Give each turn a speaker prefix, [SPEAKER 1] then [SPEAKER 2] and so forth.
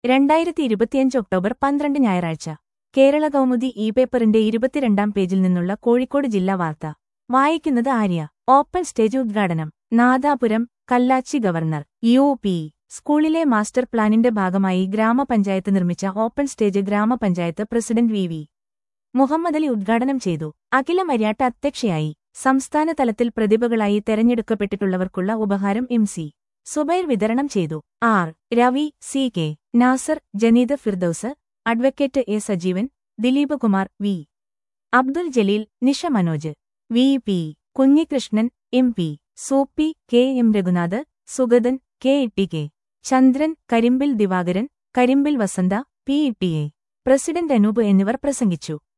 [SPEAKER 1] രണ്ടായിരത്തി ഇരുപത്തിയഞ്ച് ഒക്ടോബർ പന്ത്രണ്ട് ഞായറാഴ്ച കേരള കൗമുദി ഇ പേപ്പറിന്റെ ഇരുപത്തിരണ്ടാം പേജിൽ നിന്നുള്ള കോഴിക്കോട് ജില്ലാ വാർത്ത വായിക്കുന്നത് ആര്യ ഓപ്പൺ സ്റ്റേജ് ഉദ്ഘാടനം Nadapuram Kallachi governor U P സ്കൂളിലെ മാസ്റ്റർ പ്ലാനിന്റെ ഭാഗമായി ഗ്രാമപഞ്ചായത്ത് നിർമ്മിച്ച ഓപ്പൺ സ്റ്റേജ് ഗ്രാമപഞ്ചായത്ത് president V V Muhammad Ali ഉദ്ഘാടനം ചെയ്തു അഖില മര്യാട്ട അധ്യക്ഷയായി സംസ്ഥാന തലത്തിൽ പ്രതിഭകളായി തെരഞ്ഞെടുക്കപ്പെട്ടിട്ടുള്ളവർക്കുള്ള ഉപഹാരം എം സി സുബൈർ വിതരണം ചെയ്തു R Ravi C K Nasar Janeed Firdous advocate A Sajeevan Dileep Kumar V Abdul Jaleel Nisha Manoj V P Kunhikrishnan M P Soppi K M Raghunath Sugathan K Itty K Chandran Karimbil Divakaran Karimbil Vasantha P Itty A president Anoop എന്നിവർ പ്രസംഗിച്ചു